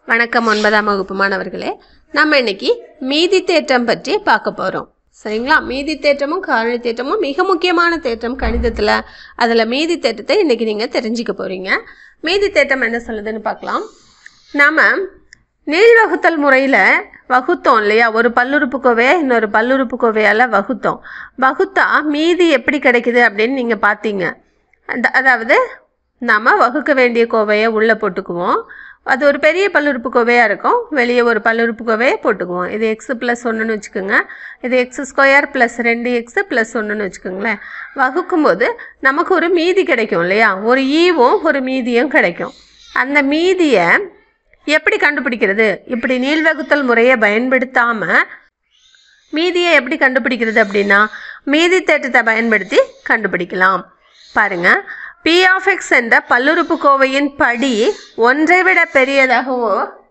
வணக்கம் ஒன்பதாம் வகுப்பு மாணவர்களே நம்ம இன்னைக்கு மீதி தேற்றம் பற்றி பார்க்க போகிறோம் சரிங்களா மீதி தேற்றமும் காரணி தேற்றமும் மிக முக்கியமான தேற்றம் கணிதத்தில் அதில் மீதி தேற்றத்தை இன்னைக்கு நீங்கள் தெரிஞ்சுக்க போகிறீங்க மீதி தேற்றம் என்ன சொல்லுதுன்னு பார்க்கலாம் நாம் நீள்வகுத்தல் முறையில் வகுத்தோம் இல்லையா ஒரு பல்லுறுப்புக்கோவையை இன்னொரு பல்லுறுப்புக்கோவையால் வகுத்தோம் வகுத்தா மீதி எப்படி கிடைக்குது அப்படின்னு நீங்கள் பார்த்தீங்க அந்த அதாவது நாம் வகுக்க வேண்டிய கோவையை உள்ளே போட்டுக்குவோம் அது ஒரு பெரிய பல்லுறுப்புக்கோவையாக இருக்கும் வெளியே ஒரு பல்லுறுப்புக்கோவையை போட்டுக்குவோம் இது எக்ஸ் ப்ளஸ் ஒன்றுன்னு வச்சுக்கோங்க இது எக்ஸ் ஸ்கொயர் ப்ளஸ் ரெண்டு எக்ஸ் ப்ளஸ் ஒன்றுன்னு வச்சுக்கோங்களேன் வகுக்கும்போது நமக்கு ஒரு மீதி கிடைக்கும் இல்லையா ஒரு ஈவும் ஒரு மீதியும் கிடைக்கும் அந்த மீதியை எப்படி கண்டுபிடிக்கிறது இப்படி நீள்வகுத்தல் முறையை பயன்படுத்தாமல் மீதியை எப்படி கண்டுபிடிக்கிறது அப்படின்னா மீதி தேற்றத்தை பயன்படுத்தி கண்டுபிடிக்கலாம் பாருங்க பி ஆஃப் எக்ஸ் என்ற பல்லுறுப்புக்கோவையின் படி ஒன்றை விட பெரியதாகவோ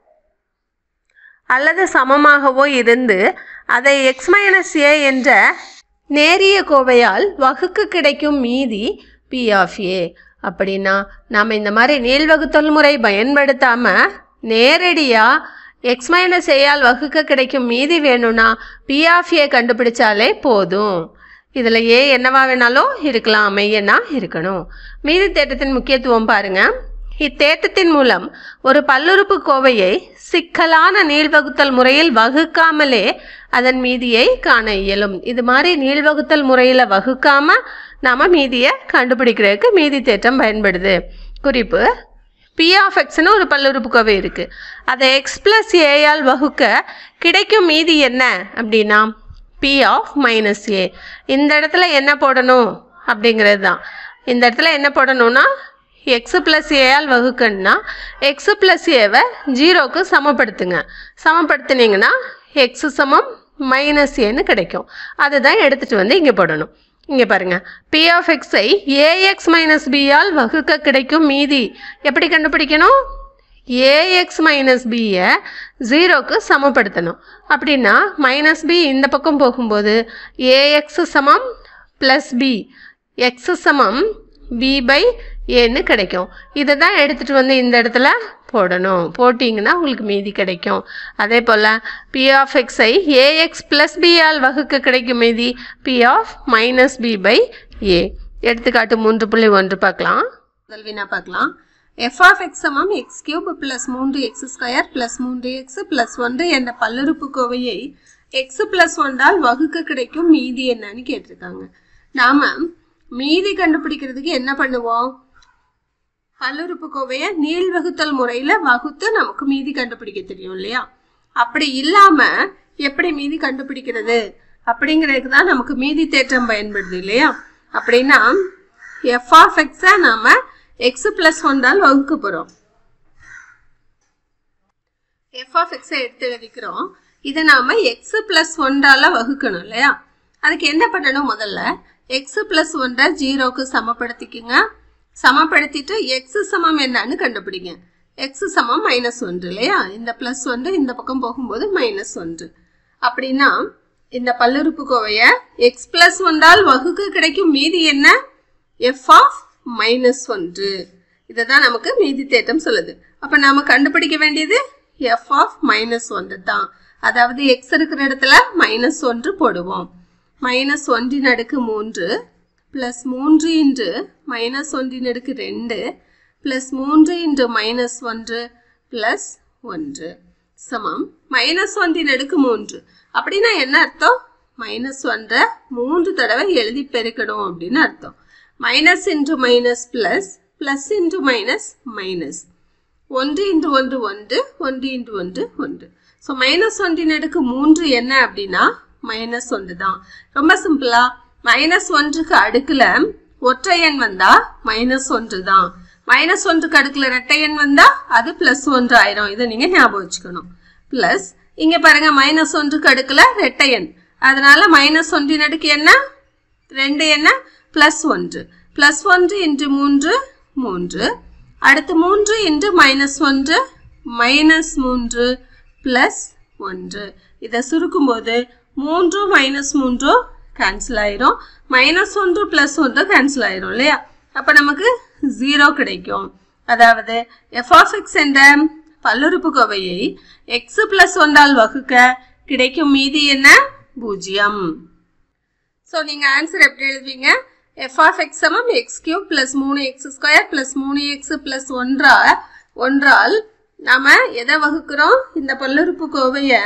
அல்லது சமமாகவோ இருந்து அதை எக்ஸ் மைனஸ் ஏ என்ற நேரிய கோவையால் வகுக்க கிடைக்கும் மீதி பி ஆஃப் ஏ அப்படின்னா நாம் இந்த மாதிரி நீள்வகுத்தல் முறை பயன்படுத்தாமல் நேரடியாக எக்ஸ் மைனஸ் ஏயால் வகுக்க கிடைக்கும் மீதி வேணும்னா பி ஆஃப் ஏ கண்டுபிடிச்சாலே போதும் இதில் ஏ என்னவா வேணாலும் இருக்கலாம் மெய்யனா இருக்கணும் மீதி தேற்றத்தின் முக்கியத்துவம் பாருங்க இத்தேற்றத்தின் மூலம் ஒரு பல்லுறுப்பு கோவையை சிக்கலான நீள்வகுத்தல் முறையில் வகுக்காமலே அதன் மீதியை காண இயலும் இது மாதிரி நீள்வகுத்தல் முறையில் வகுக்காம நாம மீதியை கண்டுபிடிக்கிறதுக்கு மீதி தேற்றம் பயன்படுது குறிப்பு பி ஆஃப் எக்ஸ்னு ஒரு பல்லுறுப்புக்கோவை இருக்குது அதை எக்ஸ் ப்ளஸ் ஏயால் வகுக்க கிடைக்கும் மீதி என்ன அப்படின்னா பி ஆஃப் மைனஸ் ஏ இந்த இடத்துல என்ன போடணும் அப்படிங்கிறது தான் இந்த இடத்துல என்ன போடணும்னா எக்ஸ் ப்ளஸ் ஏயால் வகுக்கணும்னா எக்ஸ் ப்ளஸ் ஏவை ஜீரோக்கு சமப்படுத்துங்க சமப்படுத்துனீங்கன்னா எக்ஸ் சமம் மைனஸ் ஏன்னு கிடைக்கும் அதுதான் எடுத்துகிட்டு வந்து இங்கே போடணும் இங்கே பாருங்க பி ஆஃப் எக்ஸை ஏஎக்ஸ் மைனஸ் பியால் வகுக்க கிடைக்கும் மீதி எப்படி கண்டுபிடிக்கணும் ஏஎக்ஸ் மைனஸ் பியை ஜீரோக்கு சமப்படுத்தணும் அப்படின்னா மைனஸ் பி இந்த பக்கம் போகும்போது ஏஎக்ஸ் சமம் ப்ளஸ் பி எக்ஸ் சமம் பி பை ஏன்னு கிடைக்கும் இதை தான் எடுத்துகிட்டு வந்து இந்த இடத்துல போடணும் போட்டிங்கன்னா உங்களுக்கு மீதி கிடைக்கும் அதே போல் பி ஆஃப் எக்ஸை ஏஎக்ஸ் ப்ளஸ் பியால் வகுக்க கிடைக்கும் மீதி P of minus B by A எடுத்துக்காட்டு மூன்று புள்ளி ஒன்று பார்க்கலாம் முதல் வினா பார்க்கலாம் எஃப் ஆஃப் எக்ஸ் சமம் எக்ஸ் கியூப் ப்ளஸ் மூன்று எக்ஸ் ஸ்கொயர் ப்ளஸ் மூன்று எக்ஸ் ப்ளஸ் ஒன்று என்ற பல்லுறுப்புக்கோவையை எக்ஸ் ப்ளஸ் ஒன்றால் வகுக்க கிடைக்கும் மீதி என்னன்னு கேட்டிருக்காங்க நாம மீதி கண்டுபிடிக்கிறதுக்கு என்ன பண்ணுவோம் பல்லுறுப்புக்கோவையை நீள் வகுத்தல் முறையில் வகுத்து நமக்கு மீதி கண்டுபிடிக்க தெரியும் இல்லையா அப்படி இல்லாமல் எப்படி மீதி கண்டுபிடிக்கிறது அப்படிங்கிறதுக்கு தான் நமக்கு மீதி தேற்றம் பயன்படுது இல்லையா அப்படின்னா எஃப் ஆஃப் எக்ஸை நாம் எக்ஸ் ப்ளஸ் ஒன்றால் வகுக்க போகிறோம் எஃப் ஆஃப் எக்ஸை எடுத்து எழுதிக்கிறோம் இதை நாம் எக்ஸ் ப்ளஸ் ஒன்றால் வகுக்கணும் இல்லையா அதுக்கு என்ன பண்ணணும் முதல்ல எக்ஸ் ப்ளஸ் ஒன்றை ஜீரோக்கு சமப்படுத்திக்குங்க சமப்படுத்திட்டு எக்ஸ் சமம் என்னன்னு கண்டுபிடிங்க எக்ஸ் சமம் மைனஸ் ஒன்று இல்லையா இந்த ப்ளஸ் ஒன்று இந்த பக்கம் போகும்போது மைனஸ் ஒன்று அப்படின்னா இந்த பல்லுறுப்புக்கோவையை எக்ஸ் ப்ளஸ் ஒன்றால் வகுக்க கிடைக்கும் மீதி என்ன எஃப் ஆஃப் மைனஸ் ஒன்று இதை தான் நமக்கு மீதி தேட்டம் சொல்லுது அப்போ நாம் கண்டுபிடிக்க வேண்டியது எஃப் ஆஃப் மைனஸ் ஒன்று தான் அதாவது எக்ஸ் இருக்கிற இடத்துல மைனஸ் ஒன்று போடுவோம் மைனஸ் ஒன்றின் அடுக்கு மூன்று ப்ளஸ் மூன்று இன்று மைனஸ் ஒன்றின் அடுக்கு ரெண்டு ப்ளஸ் மூன்று இன்று மைனஸ் ஒன்று ப்ளஸ் ஒன்று சமம் மைனஸ் ஒன்றின் அடுக்கு மூன்று அப்படின்னா என்ன அர்த்தம் மைனஸ் ஒன்றை மூன்று தடவை எழுதி பெருக்கணும் அப்படின்னு அர்த்தம் minus into minus plus plus into minus minus ஒன்று இன்று ஒன்று ஒன்று ஒன்று இன்று ஒன்று ஒன்று ஸோ மைனஸ் ஒன்றின் அடுக்கு மூன்று என்ன அப்படின்னா மைனஸ் ஒன்று தான் ரொம்ப சிம்பிளா மைனஸ் ஒன்றுக்கு அடுக்கில் ஒற்றை எண் வந்தா மைனஸ் ஒன்று தான் மைனஸ் ஒன்றுக்கு அடுக்கில் ரெட்டை எண் வந்தா அது பிளஸ் ஒன்று ஆயிரும் இதை நீங்க ஞாபகம் வச்சுக்கணும் பிளஸ் இங்க பாருங்க மைனஸ் ஒன்றுக்கு அடுக்கில் ரெட்டை எண் அதனால மைனஸ் ஒன்றின் அடுக்கு என்ன ரெண்டு என்ன பிளஸ் ஒன்று பிளஸ் ஒன்று இன்று மூன்று மூன்று அடுத்து மூன்று இன்று மைனஸ் ஒன்று மைனஸ் மூன்று பிளஸ் ஒன்று இதை சுருக்கும்போது மூன்று மைனஸ் மூன்று கேன்சல் ஆயிரும் மைனஸ் ஒன்று ப்ளஸ் ஒன்று கேன்சல் ஆயிரும் இல்லையா அப்போ நமக்கு ஜீரோ கிடைக்கும் அதாவது எஃப் ஆஃப் எக்ஸ் என்ற பல்லுறுப்புக்கோவையை எக்ஸ் பிளஸ் ஒன்றால் வகுக்க கிடைக்கும் மீதி என்ன பூஜ்ஜியம் ஸோ நீங்கள் ஆன்சர் எப்படி எழுதுவீங்க எஃப் ஆஃப் எக்ஸ் சமம் எக்ஸ் கியூப் ப்ளஸ் மூணு எக்ஸ் ஸ்கொயர் ப்ளஸ் மூணு எக்ஸ் ப்ளஸ் ஒன்றா ஒன்றால் நாம் எதை வகுக்கிறோம் இந்த பல்லுறுப்புக்கோவையை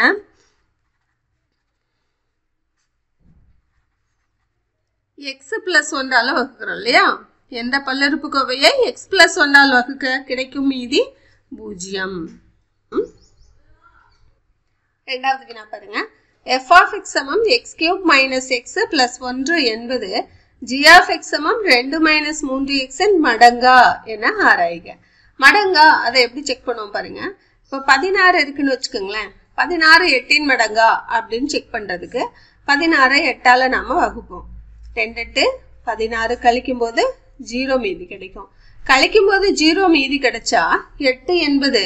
எக்ஸ் பிளஸ் ஒன்றால் வகுக்கிறோம் இல்லையா எந்த பல்லுறுப்புக்கோவையை எக்ஸ் பிளஸ் ஒன்றால் வகுக்க கிடைக்கும் மீதி பூஜ்ஜியம் ம்? ரெண்டாவது வினா பாருங்க எஃப் ஆஃப் எக்ஸ் சமம் X cube minus X plus ஒன்று என்பது ஜி ஆஃப் எக்ஸ் சமம் ரெண்டு மைனஸ் மூன்று எக்ஸின் மடங்கா என ஆராய்க மடங்கா அதை எப்படி செக் பண்ணுவோம் பாருங்க இப்போ பதினாறு இருக்குன்னு வச்சுக்கோங்களேன் பதினாறு எட்டின் மடங்கா அப்படின்னு செக் பண்ணுறதுக்கு பதினாறு எட்டால் நாம வகுப்போம் ரெண்டு எட்டு பதினாறு கழிக்கும் போது ஜீரோ மீதி கிடைக்கும் கழிக்கும் போது ஜீரோ மீதி கிடைச்சா எட்டு என்பது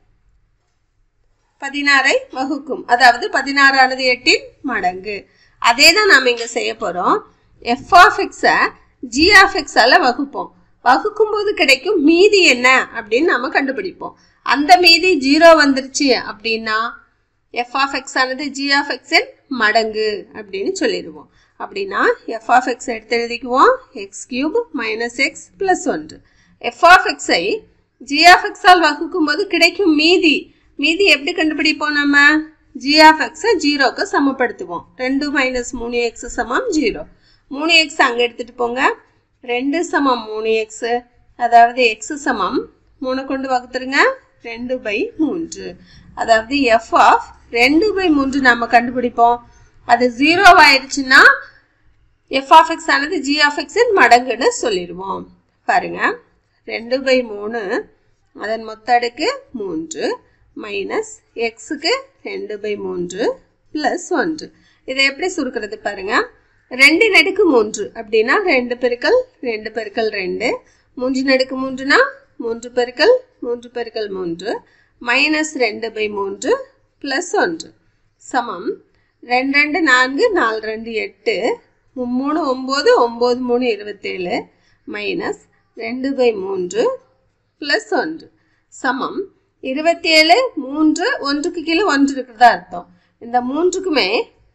பதினாறை வகுக்கும் அதாவது பதினாறானது எட்டின் மடங்கு அதே தான் நாம் இங்கே செய்ய போகிறோம் எஃப் ஆஃப் எக்ஸை ஜி ஆஃப் எக்ஸால் வகுப்போம் வகுக்கும் போது கிடைக்கும் மீதி என்ன அப்படின்னு நம்ம கண்டுபிடிப்போம் அந்த மீதி ஜீரோ வந்துருச்சு அப்படின்னா எஃப் ஆஃப் எக்ஸ் ஆனது ஜி ஆஃப் எக்ஸின் மடங்கு அப்படின்னு சொல்லிடுவோம் அப்படின்னா எஃப் ஆஃப் எக்ஸ் எடுத்து எழுதிக்குவோம் X cube minus X plus ஒன்று எஃப் ஆஃப் எக்ஸை ஜி ஆஃப் எக்ஸால் வகுக்கும் போது கிடைக்கும் மீதி மீதி எப்படி கண்டுபிடிப்போம் நம்ம ஜி ஆஃப் எக்ஸை ஜீரோக்கு சமப்படுத்துவோம் ரெண்டு மைனஸ் மூணு எக்ஸ் சமம் ஜீரோ மூணு எக்ஸ் அங்கே எடுத்துகிட்டு போங்க ரெண்டு சமம் மூணு எக்ஸு அதாவது எக்ஸ் சமம் மூணு கொண்டு வகுத்துருங்க ரெண்டு பை மூன்று அதாவது எஃப் ஆஃப் ரெண்டு பை மூன்று நம்ம கண்டுபிடிப்போம் அது ஜீரோ ஆயிடுச்சுன்னா எஃப் ஆஃப் எக்ஸ் ஆனது ஜி ஆஃப் எக்ஸின் மடங்குன்னு சொல்லிடுவோம் பாருங்க ரெண்டு பை மூணு அதன் மொத்த அடுக்கு மூன்று மைனஸ் எக்ஸுக்கு ரெண்டு பை மூன்று ப்ளஸ் ஒன்று இதை எப்படி சுருக்கிறது பாருங்க ரெண்டு நடுக்கு மூன்று அப்படின்னா ரெண்டு பெருக்கல் ரெண்டு பெருக்கல் ரெண்டு மூன்று நடுக்கு மூன்றுனா மூன்று பெருக்கல் மூன்று பெருக்கல் மூன்று மைனஸ் ரெண்டு பை மூன்று ப்ளஸ் ஒன்று சமம் ரெண்டு ரெண்டு நான்கு நாலு ரெண்டு எட்டு மு- மூணு ஒம்பது ஒம்பது மூணு இருபத்தேழு மைனஸ் ரெண்டு பை மூன்று ப்ளஸ் ஒன்று சமம் இருபத்தேழு மூன்று ஒன்றுக்கு கீழே ஒன்று இருக்கிறதா அர்த்தம் இந்த மூன்றுக்குமே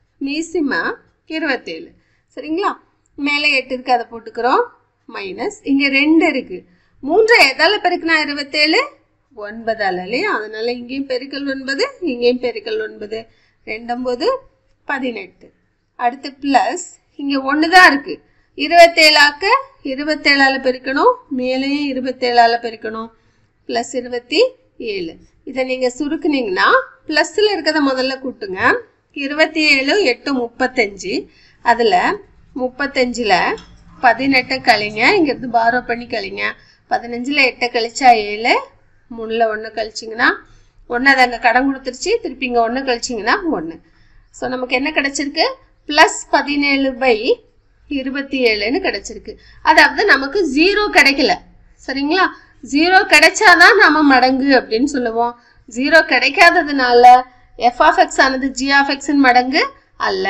மீசிமா இருபத்தேழு சரிங்களா மேலே எட்டு இருக்கு அதை போட்டுக்கிறோம் மைனஸ் இங்கே ரெண்டு இருக்கு மூன்று எதால் பெருக்குனா இருபத்தேழு ஒன்பதால் இல்லையா அதனால இங்கேயும் பெருக்கல் ஒன்பது இங்கேயும் பெருக்கல் ஒன்பது ரெண்டொம்பது பதினெட்டு அடுத்து ப்ளஸ் இங்கே ஒன்று தான் இருக்கு இருபத்தேழாக்க இருபத்தேழால் பெருக்கணும் மேலேயும் இருபத்தேழால் பெருக்கணும் ப்ளஸ் இருபத்தி ஏழு இதை நீங்கள் சுருக்குனீங்கன்னா ப்ளஸ்ஸில் இருக்கிறத முதல்ல கூட்டுங்க இருபத்தி ஏழு எட்டு முப்பத்தஞ்சு அதில் முப்பத்தஞ்சில் பதினெட்டை கழிங்க இங்கேருந்து பாரோ பண்ணி கழிங்க பதினஞ்சில் எட்டை கழிச்சா ஏழு மூணில் ஒன்று கழிச்சிங்கன்னா ஒன்று அதை அங்கே கடன் கொடுத்துருச்சு திருப்பி இங்கே ஒன்று கழிச்சிங்கன்னா ஒன்று ஸோ நமக்கு என்ன கிடைச்சிருக்கு ப்ளஸ் பதினேழு பை இருபத்தி ஏழுன்னு கிடைச்சிருக்கு அதாவது நமக்கு ஜீரோ கிடைக்கல சரிங்களா ஜீரோ கிடைச்சாதான் நம்ம மடங்கு அப்படின்னு சொல்லுவோம் ஜீரோ கிடைக்காததுனால எஃப் ஆஃப் எக்ஸ் ஆனது ஜி ஆஃப் எக்ஸின் மடங்கு அல்ல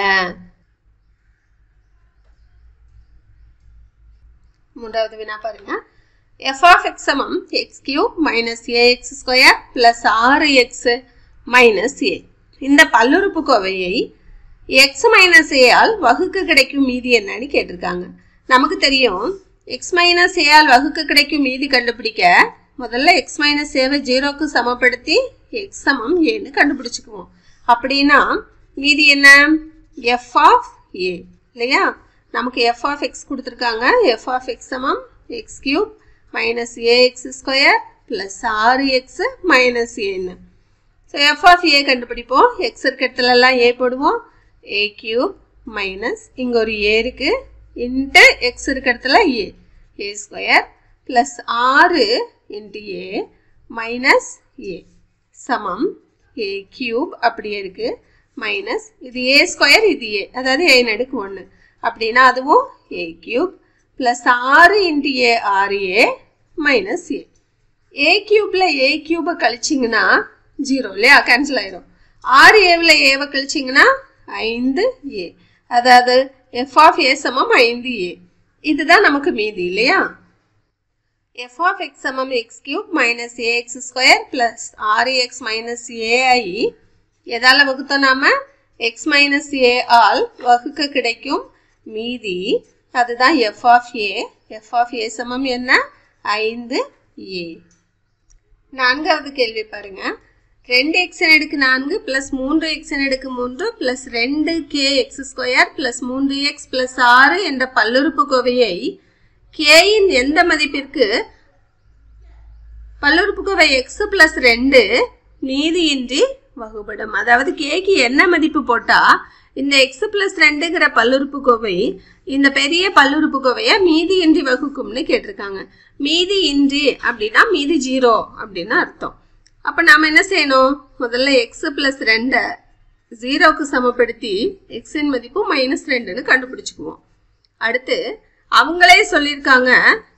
மூன்றாவது வினா பாருங்க எஃப் ஆஃப் எக்ஸ் சமம் X cube minus A X square plus ஆறு எக்ஸ் மைனஸ் ஏ இந்த பல்லுறுப்புக்கோவையை எக்ஸ் மைனஸ் ஏஆல் வகுக்க கிடைக்கும் மீதி என்னன்னு கேட்டிருக்காங்க நமக்கு தெரியும் எக்ஸ் மைனஸ் ஏஆல் வகுக்க கிடைக்கும் மீதி கண்டுபிடிக்க முதல்ல எக்ஸ் மைனஸ் ஏவை ஜீரோக்கு சமப்படுத்தி எக்ஸ் சமம் ஏன்னு கண்டுபிடிச்சுக்குவோம் அப்படின்னா மீதி என்ன எஃப் ஆஃப் ஏ இல்லையா நமக்கு எஃப் ஆஃப் எக்ஸ் கொடுத்துருக்காங்க எஃப் ஆஃப் எக்ஸ் சமம் X cube minus A X square plus ஆறு எக்ஸ் மைனஸ் ஏன்னு ஸோ எஃப் ஆஃப் ஏ கண்டுபிடிப்போம் எக்ஸ் இருக்க இடத்துலலாம் ஏ போடுவோம் ஏ கியூப் மைனஸ் இங்கே ஒரு ஏ இருக்கு இன்ட்டு எக்ஸ் இருக்க இடத்துல ஏ ஏ ஸ்கொயர் ப்ளஸ் ஆறு இன்ட்டு ஏ மைனஸ் ஏ சமம் ஏ கியூப் அப்படியே இருக்கு மைனஸ் இது ஏ ஸ்கொயர் இது ஏ அதாவது ஏ நடுக்கு ஒன்று அப்படின்னா அதுவும் ஏ கியூப் ப்ளஸ் ஆறு இன்ட்டு ஏ ஆறு ஏ மைனஸ் ஏ ஏ கியூப்ல ஏ கியூபை கழிச்சிங்கன்னா ஜீரோ இல்லையா கேன்சல் ஆயிரும் ஆறு ஏவில் ஏவை கழிச்சிங்கன்னா ஐந்து ஏ அதாவது எஃப் ஆஃப் ஏ சமம் ஐந்து ஏ இதுதான் நமக்கு மீதி இல்லையா எஃப் ஆஃப் எக்ஸ் சமம் X cube minus A X square plus ஆறு எக்ஸ் மைனஸ் ஏஐ எதால் வகுத்தோம் நாம எக்ஸ் மைனஸ் ஏ ஆல் வகுக்க கிடைக்கும் மீதி அதுதான் F of A F of A சமம் என்ன ஐந்து ஏ நான்காவது கேள்வி பாருங்க ரெண்டு எக்ஸன் எடுக்கு நான்கு பிளஸ் மூன்று எக்ஸன் எடுக்கு மூன்று பிளஸ் ரெண்டு கே எக்ஸ் ஸ்கொயர் பிளஸ் மூன்று எக்ஸ் பிளஸ் ஆறு என்ற பல்லுறுப்புக்கோவையை கேயின் எந்த மதிப்பிற்கு பல்லுறுப்புக்கோவை எக்ஸ் பிளஸ் ரெண்டு மீதியின்றி வகுப்படும் அதாவது கேக்கு என்ன மதிப்பு போட்டா இந்த எக்ஸ் பிளஸ் ரெண்டுங்கிற பல்லுறுப்புக்கோவை இந்த பெரிய பல்லுறுப்புக்கோவையை மீதியின்றி வகுக்கும்னு கேட்டிருக்காங்க மீதியின்றி அப்படின்னா மீதி ஜீரோ அப்படின்னு அர்த்தம் அப்போ நாம் என்ன செய்யணும் முதல்ல எக்ஸ் பிளஸ் ரெண்டை ஜீரோக்கு சமப்படுத்தி எக்ஸின் மதிப்பு மைனஸ் ரெண்டுன்னு கண்டுபிடிச்சுக்குவோம் அடுத்து அவங்களே சொல்லியிருக்காங்க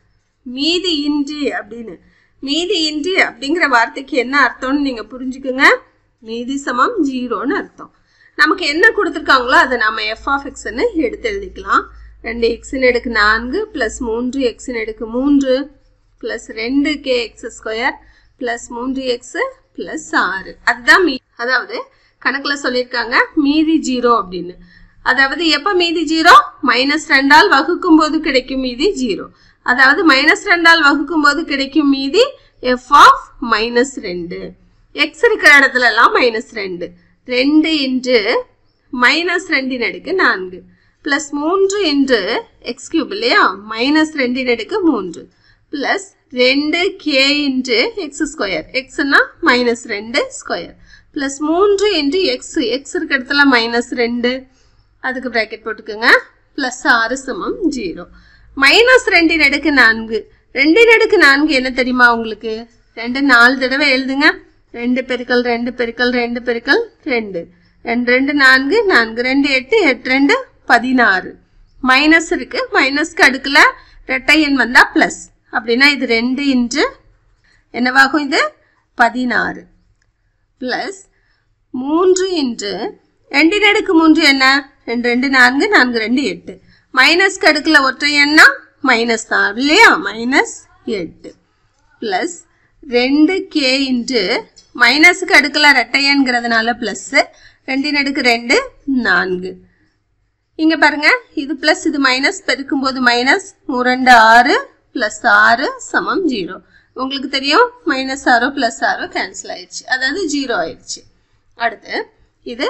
மீதி இன்றி அப்படின்னு மீதி இன்றி அப்படிங்கிற வார்த்தைக்கு என்ன அர்த்தம்னு நீங்கள் புரிஞ்சுக்குங்க மீதி சமம் ஜீரோன்னு அர்த்தம் நமக்கு என்ன கொடுத்துருக்காங்களோ அதை நம்ம எஃப் ஆஃப் எக்ஸ்ன்னு எடுத்து எழுதிக்கலாம் ரெண்டு எக்ஸின் எடுக்கு நான்கு ப்ளஸ் மூன்று எக்ஸின் எடுக்கு மூன்று ப்ளஸ் ரெண்டு கே எக்ஸ் ஸ்கொயர் ப்ளஸ் மூன்று எக்ஸு ப்ளஸ் ஆறு அதுதான் மீ அதாவது கணக்கில் சொல்லியிருக்காங்க மீதி ஜீரோ அப்படின்னு அதாவது எப்போ மீதி ஜீரோ மைனஸ் ரெண்டால் வகுக்கும் போது கிடைக்கும் மீதி ஜீரோ அதாவது மைனஸ் ரெண்டால் வகுக்கும் போது கிடைக்கும் மீதி எஃப் ஆஃப் மைனஸ் ரெண்டு எக்ஸ் இருக்கிற இடத்துல எல்லாம் மைனஸ் ரெண்டு ரெண்டு இன்று மைனஸ் ரெண்டின் அடுக்கு நான்கு ப்ளஸ் மூன்று இன்று எக்ஸ் கியூப் இல்லையா மைனஸ் ரெண்டின் அடுக்கு மூன்று ப்ளஸ் ரெண்டு கே இன்று எக்ஸ் ஸ்கொயர் எக்ஸ்னா மைனஸ் ரெண்டு ஸ்கொயர் ப்ளஸ் மூன்று இன்று எக்ஸ் எக்ஸ் இருக்க இடத்துல மைனஸ் ரெண்டு அதுக்கு ப்ராக்கெட் போட்டுக்கோங்க ப்ளஸ் ஆறு சமம் ஜீரோ மைனஸ் ரெண்டின் அடுக்கு நான்கு ரெண்டின் அடுக்கு நான்கு என்ன தெரியுமா உங்களுக்கு ரெண்டு நாலு தடவை எழுதுங்க ரெண்டு பெருக்கல் ரெண்டு பெருக்கல் ரெண்டு பெருக்கல் ரெண்டு ரெண்டு ரெண்டு நான்கு நான்கு ரெண்டு எட்டு எட்டு ரெண்டு பதினாறு மைனஸ் இருக்கு மைனஸ்க்கு அடுக்கில் ரெட்டை எண் வந்தா ப்ளஸ் அப்படின்னா இது ரெண்டு இன்று என்னவாகும் இது பதினாறு ப்ளஸ் மூன்று இன்று ரெண்டின் அடுக்கு மூன்று என்ன ரெண்டு ரெண்டு நான்கு நான்கு ரெண்டு எட்டு மைனஸ்க்கு அடுக்கில் ஒற்றை எண்ணா மைனஸ் தான் இல்லையா மைனஸ் எட்டு ப்ளஸ் ரெண்டு கே இன்று மைனஸுக்கு அடுக்கில் ரெட்டையன்கிறதுனால ப்ளஸ்ஸு ரெண்டின் அடுக்கு ரெண்டு நான்கு இங்கே பாருங்க இது ப்ளஸ் இது மைனஸ் பெருக்கும்போது மைனஸ் ரெண்டு ஆறு ப்ளஸ் ஆறு சமம் ஜீரோ உங்களுக்கு தெரியும் மைனஸ் ஆறோ ப்ளஸ் ஆறோ கேன்சல் ஆயிடுச்சு அதாவது ஜீரோ ஆயிடுச்சு அடுத்து இது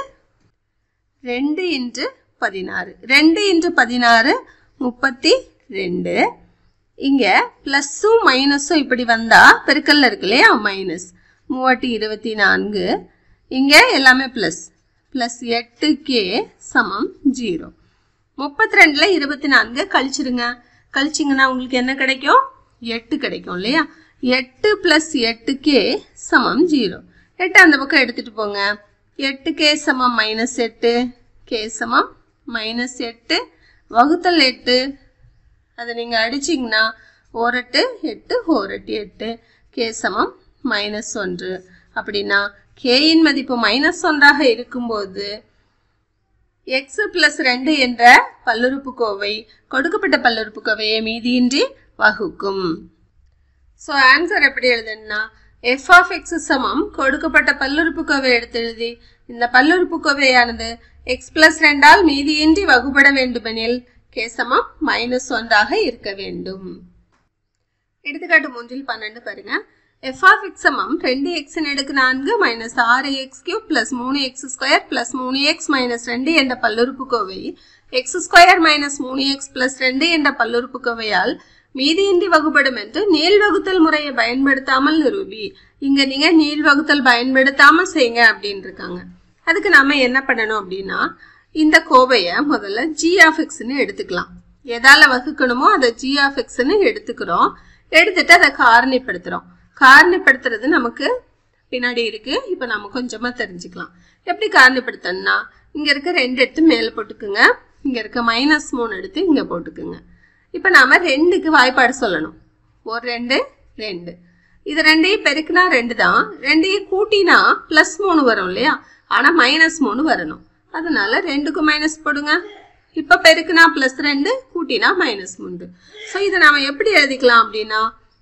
ரெண்டு இன்ட்டு பதினாறு ரெண்டு இன்ட்டு பதினாறு முப்பத்தி ரெண்டு இங்கே ப்ளஸ்ஸும் மைனஸும் இப்படி வந்தால் பெருக்கல்ல இருக்கு இல்லையா மைனஸ் மூவாட்டி இருபத்தி நான்கு இங்கே எல்லாமே ப்ளஸ் ப்ளஸ் எட்டு கே சமம் ஜீரோ முப்பத்தி ரெண்டில் இருபத்தி நான்கு கழிச்சிருங்க கழிச்சிங்கன்னா உங்களுக்கு என்ன கிடைக்கும் எட்டு கிடைக்கும் இல்லையா எட்டு ப்ளஸ் எட்டு கே சமம் ஜீரோ எட்டு அந்த பக்கம் எடுத்துகிட்டு போங்க எட்டு கே சமம் மைனஸ் எட்டு கே சமம் மைனஸ் எட்டு வகுத்தல் எட்டு அதை நீங்கள் அடிச்சிங்கன்னா ஓரெட்டு எட்டு ஓரெட்டு எட்டு கே சமம் மைனஸ் ஒன்று அப்படின்னா கேயின் மதிப்பு மைனஸ் ஒன்றாக இருக்கும்போது எக்ஸ் பிளஸ் ரெண்டு என்ற பல்லுறுப்புக்கோவை கொடுக்கப்பட்ட பல்லுறுப்புக்கோவையை மீதியின்றி வகுக்கும் ஸோ ஆன்சர் எப்படி எழுதுனா எஃப் ஆஃப் எக்ஸ் சமம் கொடுக்கப்பட்ட பல்லுறுப்புக்கோவை எடுத்து எழுதி இந்த பல்லுறுப்புக்கோவையானது எக்ஸ் பிளஸ் ரெண்டால் மீதியின்றி வகுப்பட வேண்டுமெனில் கே சமம் மைனஸ் ஒன்றாக இருக்க வேண்டும் எடுத்துக்காட்டு மூன்றில் பன்னெண்டு பாருங்க எஃப் ஆஃப் எக்ஸ் சமம் ரெண்டு எக்ஸின் அடுக்கு நான்கு மைனஸ் ஆறு எக்ஸ் கியூப் பிளஸ் மூணு எக்ஸ் ஸ்கொயர் பிளஸ் மூணு எக்ஸ் மைனஸ் ரெண்டு என்ற பல்லுறுப்புக்கோவை எக்ஸ் ஸ்கொயர் மைனஸ் மூணு எக்ஸ் பிளஸ் ரெண்டு என்ற பல்லுறுப்புக்கோவையால் மீதியின்றி வகுப்படும் என்று நீள் வகுத்தல் முறையை பயன்படுத்தாமல் நிரூபி இங்க நீங்க நீள் வகுத்தல் பயன்படுத்தாம செய்யுங்க அப்படின்னு இருக்காங்க அதுக்கு நாம என்ன பண்ணணும் அப்படின்னா இந்த கோவையை முதல்ல ஜி ஆஃப் எக்ஸ்னு எடுத்துக்கலாம் எதால வகுக்கணுமோ அதை ஜி ஆஃப் எக்ஸ்னு எடுத்துக்கிறோம் எடுத்துட்டு அதை காரணிப்படுத்துறோம் காரணிப்படுத்துறது நமக்கு பின்னாடி இருக்கு இப்போ நம்ம கொஞ்சமா தெரிஞ்சுக்கலாம் எப்படி காரணிப்படுத்தணும்னா இங்க இருக்க ரெண்டு எடுத்து மேலே போட்டுக்குங்க இங்க இருக்க மைனஸ் மூணு எடுத்து இங்க போட்டுக்குங்க இப்போ நாம ரெண்டுக்கு வாய்ப்பாடு சொல்லணும் ஒரு ரெண்டு ரெண்டு இது ரெண்டையும் பெருக்குனா ரெண்டு தான் ரெண்டையும் கூட்டினா ப்ளஸ் மூணு வரும் இல்லையா ஆனால் மைனஸ் மூணு வரணும் அதனால ரெண்டுக்கும் மைனஸ் போடுங்க இப்போ பெருக்குனா ப்ளஸ் ரெண்டு கூட்டினா மைனஸ் மூன்று ஸோ இதை நாம எப்படி எழுதிக்கலாம் அப்படின்னா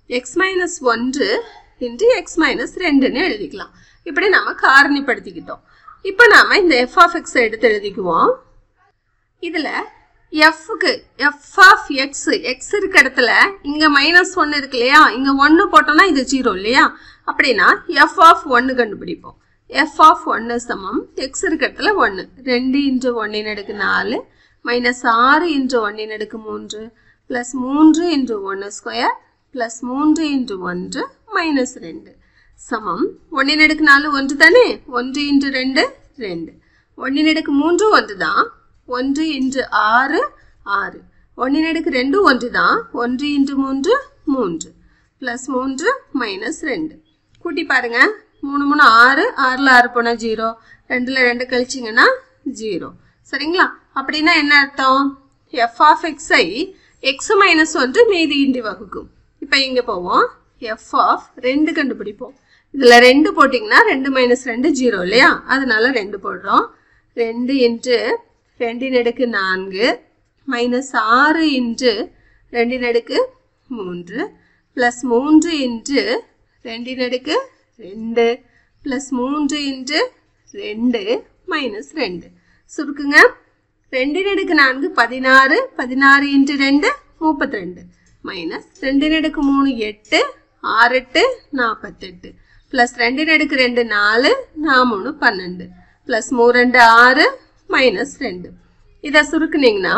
எக்ஸ் மைனஸ் ஒன்று இன்ட்டு எக்ஸ் மைனஸ் ரெண்டுன்னு எழுதிக்கலாம் இப்படி நம்ம காரணிப்படுத்திக்கிட்டோம் இப்போ நாம இந்த எஃப் ஆஃப் எக்ஸ் எடுத்து எழுதிக்குவோம் இதில் எஃப்க்கு எஃப் ஆஃப் எக்ஸ் எக்ஸ் இருக்க இடத்துல இங்கே மைனஸ் ஒன்று இருக்கு இல்லையா இங்கே ஒன்று போட்டோம்னா இது ஜீரோ இல்லையா அப்படின்னா எஃப் ஆஃப் ஒன்று கண்டுபிடிப்போம் எஃப் ஆஃப் ஒன்று சமம் எக்ஸ் இருக்க இடத்துல ஒன்று ரெண்டு இன்ட்டு ஒன்றின் அடுக்கு நாலு மைனஸ் ஆறு இன்ட்டு ஒன்றின் அடுக்கு மூன்று ப்ளஸ் மூன்று இன்ட்டு ஒன்று ஸ்கொயர் ப்ளஸ் மூன்று இன்ட்டு ஒன்று மைனஸ் ரெண்டு சமம் ஒன்றின் அடுக்கு நாலு ஒன்று தானே ஒன்று இன்ட்டு ரெண்டு ரெண்டு ஒன்றின் அடுக்கு மூன்று ஒன்று தான் ஒன்று இன்ட்டு ஆறு ஆறு ஒன்றின் அடுக்கு ரெண்டு ஒன்று தான் ஒன்று இன்ட்டு மூன்று மூன்று ப்ளஸ் மூன்று மைனஸ் ரெண்டு கூட்டி பாருங்க மூணு மூணு ஆறு ஆறில் ஆறு போனால் ஜீரோ ரெண்டில் ரெண்டு கழிச்சிங்கன்னா ஜீரோ சரிங்களா அப்படின்னா என்ன அர்த்தம் எஃப் ஆஃப் எக்ஸை எக்ஸ் மைனஸ் ஒன்று மீதி இன்றி வகுக்கும் இப்போ இங்கே போவோம் எஃப் ஆஃப் ரெண்டு கண்டுபிடிப்போம் இதில் ரெண்டு போட்டிங்கன்னா ரெண்டு மைனஸ் ரெண்டு ஜீரோ இல்லையா அதனால ரெண்டு போடுறோம் ரெண்டு இன்ட்டு ரெண்டின் அடுக்கு நான்கு மைனஸ் ஆறு இன்ட்டு ரெண்டின் அடுக்கு மூன்று ப்ளஸ் மூன்று இன்ட்டு ரெண்டின் அடுக்கு ரெண்டு ப்ளஸ் மூன்று இன்ட்டு ரெண்டு மைனஸ் ரெண்டு சுருக்குங்க ரெண்டின் அடுக்கு நான்கு பதினாறு பதினாறு இன்ட்டு ரெண்டு முப்பத்தி ரெண்டு மைனஸ் ரெண்டின் அடுக்கு மூணு எட்டு ஆறு எட்டு நாற்பத்தெட்டு ப்ளஸ் ரெண்டின் அடுக்கு ரெண்டு நாலு நான் மூணு பன்னெண்டு ப்ளஸ் மூணு ரெண்டு ஆறு மைனஸ் ரெண்டு இதை சுருக்குனீங்கன்னா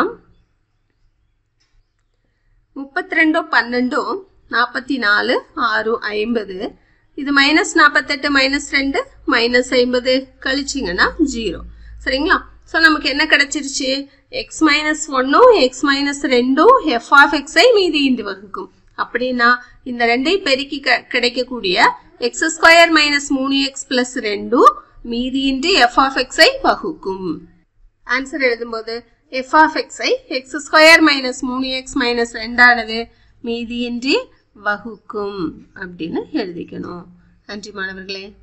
முப்பத்தி ரெண்டும் பன்னெண்டும் நாற்பத்தி நாலு ஆறு ஐம்பது இது மைனஸ் நாற்பத்தெட்டு மைனஸ் ரெண்டு மைனஸ் ஐம்பது கழிச்சிங்கன்னா ஜீரோ சரிங்களா ஸோ நமக்கு என்ன கிடைச்சிருச்சு எக்ஸ் மைனஸ் ஒன்னும் எக்ஸ் மைனஸ் ரெண்டும் எஃப் ஆஃப் எக்ஸை மீதி இன்று வகுக்கும் அப்படின்னா இந்த ரெண்டையும் பெருக்கி க- கிடைக்கக்கூடிய எக்ஸ் ஸ்கொயர் மைனஸ் மூணு எக்ஸ் பிளஸ் ரெண்டும் மீதியின்றி எஃப் ஆஃப் எக்ஸை வகுக்கும் ஆன்சர் எழுதும்போது எஃப் ஆஃப் எக்ஸை எக்ஸ் ஸ்கொயர் மைனஸ் மூணு எக்ஸ் மைனஸ் ரெண்டானது மீதியின்றி வகுக்கும் அப்படின்னு எழுதிக்கணும் நன்றி மாணவர்களே